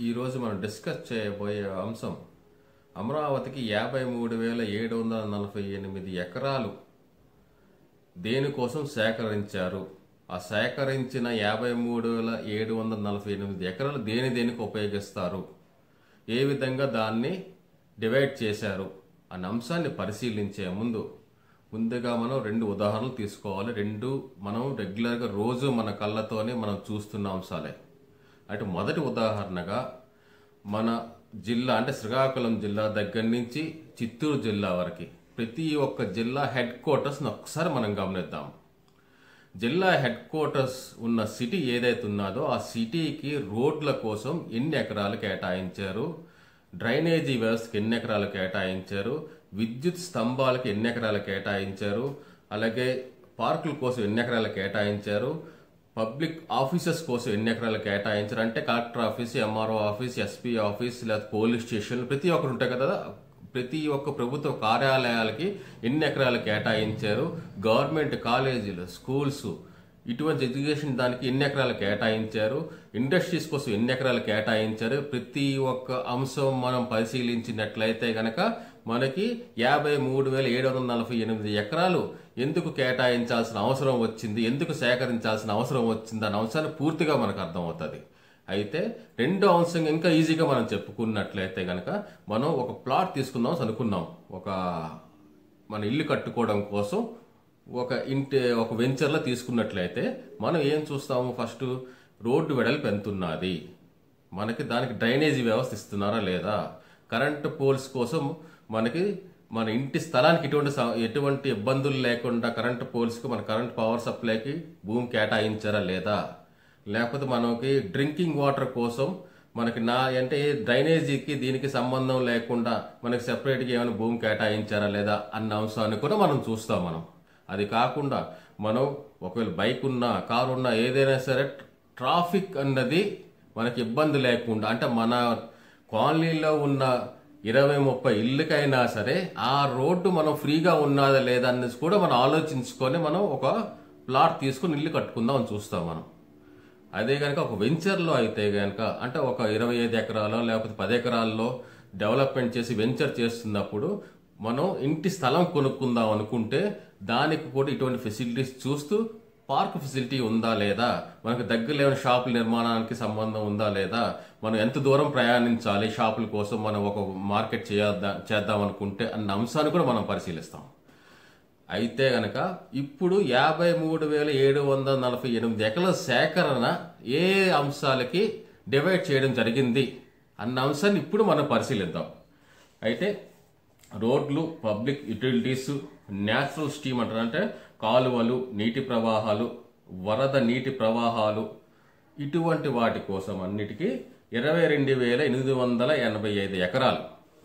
ఈరోజు మనం డిస్కస్ చేయబోయే అంశం అమరావతికి యాభై మూడు వేల ఏడు వందల నలభై ఎనిమిది ఎకరాలు దేనికోసం సేకరించారు ఆ సేకరించిన యాభై మూడు వేల ఏడు వందల నలభై ఎనిమిది ఎకరాలు దేని దేనికి ఉపయోగిస్తారు ఏ విధంగా దాన్ని డివైడ్ చేశారు అనే అంశాన్ని పరిశీలించే ముందు ముందుగా మనం రెండు ఉదాహరణలు తీసుకోవాలి రెండు మనం రెగ్యులర్గా రోజు మన కళ్ళతోనే మనం చూస్తున్న అంశాలే అంటే మొదటి ఉదాహరణగా మన జిల్లా అంటే శ్రీకాకుళం జిల్లా దగ్గర నుంచి చిత్తూరు జిల్లా వరకు ప్రతి ఒక్క జిల్లా హెడ్ క్వార్టర్స్ని ఒకసారి మనం గమనిద్దాం జిల్లా హెడ్ క్వార్టర్స్ ఉన్న సిటీ ఏదైతే ఉన్నదో ఆ సిటీకి రోడ్ల కోసం ఎన్ని ఎకరాలు కేటాయించారు డ్రైనేజీ వ్యవస్థకి ఎన్ని ఎకరాలు కేటాయించారు విద్యుత్ స్తంభాలకు ఎన్ని ఎకరాలు కేటాయించారు అలాగే పార్కుల కోసం ఎన్ని ఎకరాలు కేటాయించారు పబ్లిక్ ఆఫీసెస్ కోసం ఎన్ని ఎకరాలు కేటాయించారు అంటే collector office MRO office SP office లేదా పోలీస్ స్టేషన్ ప్రతి ఒక్కరు ఉంటాయి కదా ప్రతి ఒక్క ప్రభుత్వ కార్యాలయాలకి ఎన్ని ఎకరాలు కేటాయించారు గవర్నమెంట్ కాలేజీలు స్కూల్స్ ఇటువంటి ఎడ్యుకేషన్ దానికి ఎన్ని ఎకరాలు కేటాయించారు ఇండస్ట్రీస్ కోసం ఎన్ని ఎకరాలు కేటాయించారు ప్రతి ఒక్క అంశం మనం పరిశీలించినట్లయితే గనక మనకి యాభై మూడు వేల ఏడు వందల నలభై ఎనిమిది ఎకరాలు ఎందుకు కేటాయించాల్సిన అవసరం వచ్చింది ఎందుకు సేకరించాల్సిన అవసరం వచ్చింది అనే అంశాన్ని పూర్తిగా మనకు అర్థమవుతుంది అయితే రెండో అంశం ఇంకా ఈజీగా మనం చెప్పుకున్నట్లయితే గనక మనం ఒక ప్లాట్ తీసుకుందాం అనుకున్నాం ఒక మన ఇల్లు కట్టుకోవడం కోసం ఒక ఇంటి ఒక వెంచర్లో తీసుకున్నట్లయితే మనం ఏం చూస్తాము ఫస్ట్ రోడ్డు వెడల్పు ఎంత ఉన్నది మనకి దానికి డ్రైనేజీ వ్యవస్థ ఇస్తున్నారా లేదా కరెంట్ పోల్స్ కోసం మనకి మన ఇంటి స్థలానికి ఎటువంటి స- ఎటువంటి ఇబ్బందులు లేకుండా కరెంట్ పోల్స్కి మన కరెంట్ పవర్ సప్లైకి భూమి కేటాయించారా లేదా లేకపోతే మనకి డ్రింకింగ్ వాటర్ కోసం మనకి నా అంటే డ్రైనేజీకి దీనికి సంబంధం లేకుండా మనకి సెపరేట్గా ఏమైనా భూమి కేటాయించారా లేదా అన్న అంశాన్ని కూడా మనం చూస్తాం మనం అది కాకుండా మనం ఒకవేళ బైక్ ఉన్నా కారు ఉన్నా ఏదైనా సరే ట్రాఫిక్ అన్నది మనకి ఇబ్బంది లేకుండా అంటే మన కాలనీలో ఉన్న ఇరవై ముప్పై ఇళ్ళకైనా సరే ఆ రోడ్డు మనం ఫ్రీగా ఉన్నదా లేదా అనేది కూడా మనం ఆలోచించుకొని మనం ఒక ప్లాట్ తీసుకొని ఇల్లు కట్టుకుందాం అని చూస్తాం మనం అదే కనుక ఒక వెంచర్లో అయితే కనుక అంటే ఒక ఇరవై ఐదు ఎకరాలో లేకపోతే పది ఎకరాల్లో డెవలప్మెంట్ చేసి వెంచర్ చేస్తున్నప్పుడు మనం ఇంటి స్థలం కొనుక్కుందాం అనుకుంటే దానికి కూడా ఇటువంటి ఫెసిలిటీస్ చూస్తూ పార్క్ ఫెసిలిటీ ఉందా లేదా మనకు దగ్గరలో ఏమైనా షాపుల నిర్మాణానికి సంబంధం ఉందా లేదా మనం ఎంత దూరం ప్రయాణించాలి షాపుల కోసం మనం ఒక మార్కెట్ చేద్దాం చేద్దాం అనుకుంటే అన్న అంశాన్ని కూడా మనం పరిశీలిస్తాం అయితే గనక ఇప్పుడు యాభై మూడు వేల ఏడు వందల నలభై ఎనిమిది ఎకరాల సేకరణ ఏ అంశాలకి డివైడ్ చేయడం జరిగింది అన్న అంశాన్ని ఇప్పుడు మనం పరిశీలిద్దాం అయితే రోడ్లు పబ్లిక్ యూటిలిటీస్ న్యాచురల్ స్టీమ్ అంటారు అంటే కాలువలు నీటి ప్రవాహాలు వరద నీటి ప్రవాహాలు ఇటువంటి వాటి కోసం అన్నిటికీ ఇరవై రెండు వేల ఎనిమిది వందల ఎనభై ఐదు ఎకరాలు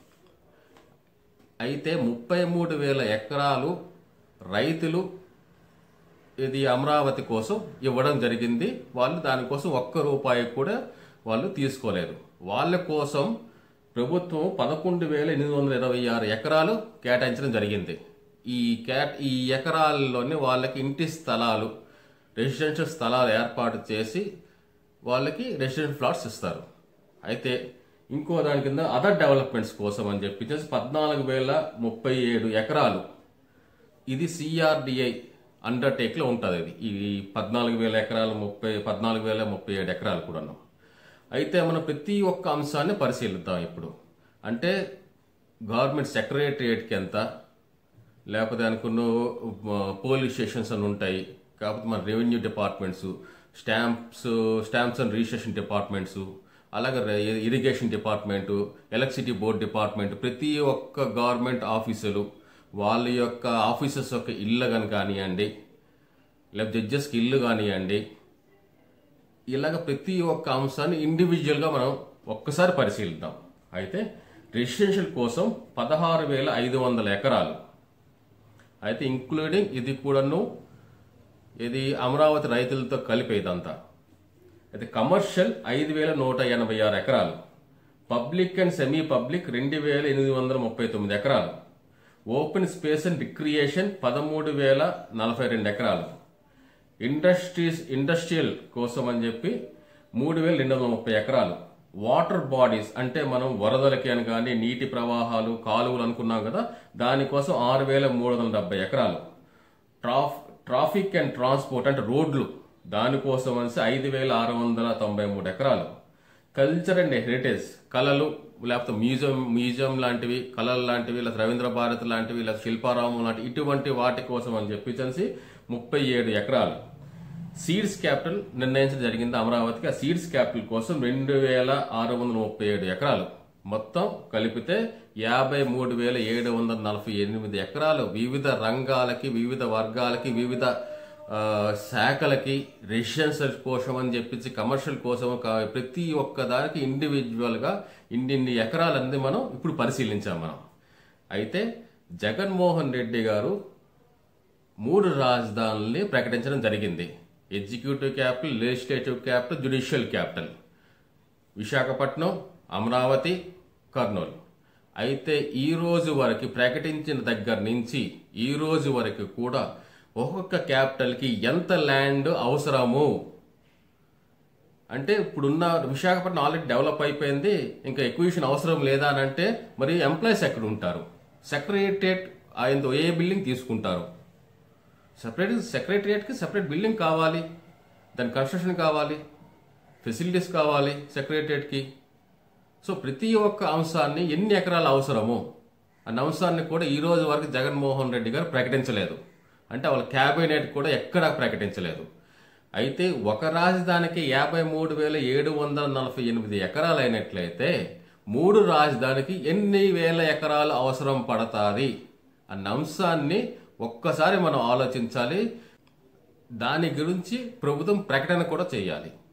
అయితే ముప్పై మూడు వేల ఎకరాలు రైతులు ఇది అమరావతి కోసం ఇవ్వడం జరిగింది వాళ్ళు దానికోసం ఒక్క రూపాయి కూడా వాళ్ళు తీసుకోలేదు వాళ్ళ కోసం ప్రభుత్వం పదకొండు వేల ఎనిమిది వందల ఇరవై ఆరు ఎకరాలు కేటాయించడం జరిగింది ఈ కేట్ ఈ ఎకరాల్లోనే వాళ్ళకి ఇంటి స్థలాలు రెసిడెన్షియల్ స్థలాలు ఏర్పాటు చేసి వాళ్ళకి రెసిడెన్షియల్ ఫ్లాట్స్ ఇస్తారు అయితే ఇంకో దాని కింద అదర్ డెవలప్మెంట్స్ కోసం అని చెప్పి పద్నాలుగు వేల ముప్పై ఏడు ఎకరాలు ఇది సిఆర్డిఐ అండర్టేక్ లో ఉంటుంది ఇది ఈ పద్నాలుగు వేల ఎకరాలు ముప్పై పద్నాలుగు వేల ముప్పై ఏడు ఎకరాలు కూడాను అయితే మనం ప్రతి ఒక్క అంశాన్ని పరిశీలిద్దాం ఇప్పుడు అంటే గవర్నమెంట్ సెక్రటరియేట్కి ఎంత లేకపోతే అనుకున్న పోలీస్ స్టేషన్స్ అని ఉంటాయి కాకపోతే మన revenue departments stamps stamps and registration departments అలాగే రే- irrigation department electricity board department ప్రతి ఒక్క గవర్నమెంట్ ఆఫీసులు వాళ్ళ యొక్క ఆఫీసెస్ యొక్క ఇల్లు కానీ కానివ్వండి లేకపోతే జడ్జెస్కి ఇల్లు కానివ్వండి ఇలాగ ప్రతి ఒక్క అంశాన్ని ఇండివిజువల్గా మనం ఒక్కసారి పరిశీలిద్దాం అయితే రెసిడెన్షియల్ కోసం పదహారు వేల ఐదు వందల ఎకరాలు అయితే ఇంక్లూడింగ్ ఇది కూడాను ఇది అమరావతి రైతులతో కలిపే ఇదంతా అయితే కమర్షియల్ ఐదు వేల నూట ఎనభై ఆరు ఎకరాలు పబ్లిక్ అండ్ సెమీ పబ్లిక్ రెండు వేల ఎనిమిది వందల ముప్పై తొమ్మిది ఎకరాలు ఓపెన్ స్పేస్ అండ్ రిక్రియేషన్ పదమూడు వేల నలభై రెండు ఎకరాలు ఇండస్ట్రీస్ ఇండస్ట్రియల్ కోసం అని చెప్పి మూడు వేల రెండు వందల ముప్పై ఎకరాలు వాటర్ బాడీస్ అంటే మనం వరదలకి అని కానీ నీటి ప్రవాహాలు కాలువలు అనుకున్నాం కదా దానికోసం ఆరు వేల మూడు వందల డెబ్బై ఎకరాలు ట్రాఫ్ ట్రాఫిక్ అండ్ ట్రాన్స్పోర్ట్ అంటే రోడ్లు దానికోసం అనేసి ఐదు వేల ఆరు వందల తొంభై మూడు ఎకరాలు కల్చర్ అండ్ హెరిటేజ్ కళలు లేకపోతే మ్యూజియం మ్యూజియం లాంటివి కళలు లాంటివి లేదా రవీంద్ర భారతి లాంటివి లేదా శిల్పారామం లాంటి ఇటువంటి వాటి కోసం అని చెప్పేసి ముప్పై ఏడు ఎకరాలు సీడ్స్ క్యాపిటల్ నిర్ణయించడం జరిగింది అమరావతికి ఆ సీడ్స్ క్యాపిటల్ కోసం రెండు వేల ఆరు వందల ముప్పై ఏడు ఎకరాలు మొత్తం కలిపితే యాభై మూడు వేల ఏడు వందల నలభై ఎనిమిది ఎకరాలు వివిధ రంగాలకి వివిధ వర్గాలకి వివిధ ఆ, శాఖలకి రెసిడెన్షియల్ కోసం అని చెప్పించి కమర్షియల్ కోసం కా- ప్రతి ఒక్క దానికి ఇండివిజువల్ గా ఇన్నిన్ని ఎకరాలన్నీ మనం ఇప్పుడు పరిశీలించాం మనం అయితే జగన్మోహన్ రెడ్డి గారు మూడు రాజధానుల్ని ప్రకటించడం జరిగింది executive capital legislative capital judicial capital Visakhapatnam Amaravati Kurnool అయితే ఈ రోజు వరకు ప్రకటించిన దగ్గర నుంచి ఈ రోజు వరకు కూడా ఒక్కొక్క క్యాపిటల్కి ఎంత ల్యాండ్ అవసరము అంటే ఇప్పుడున్న విశాఖపట్నం ఆల్రెడీ డెవలప్ అయిపోయింది ఇంకా ఎక్విజిషన్ అవసరం లేదా అని అంటే మరి ఎంప్లాయీస్ ఎక్కడ ఉంటారు సెక్రటరియట్ ఆయన ఏ బిల్డింగ్ తీసుకుంటారు సెపరేట్ సెక్రటరియట్కి సెపరేట్ బిల్డింగ్ కావాలి దాని కన్స్ట్రక్షన్ కావాలి ఫెసిలిటీస్ కావాలి సెక్రటరియట్కి సో ప్రతి ఒక్క అంశాన్ని ఎన్ని ఎకరాలు అవసరమో అన్న అంశాన్ని కూడా ఈ రోజు వరకు జగన్మోహన్ రెడ్డి గారు ప్రకటించలేదు అంటే వాళ్ళ క్యాబినెట్ కూడా ఎక్కడా ప్రకటించలేదు అయితే ఒక రాజధానికి యాభై మూడు వేల ఏడు వందల నలభై ఎనిమిది ఎకరాలు అయినట్లయితే మూడు రాజధానికి ఎన్ని వేల ఎకరాలు అవసరం పడతాది అన్న అంశాన్ని ఒక్కసారి మనం ఆలోచించాలి దాని గురించి ప్రభుత్వం ప్రకటన కూడా చేయాలి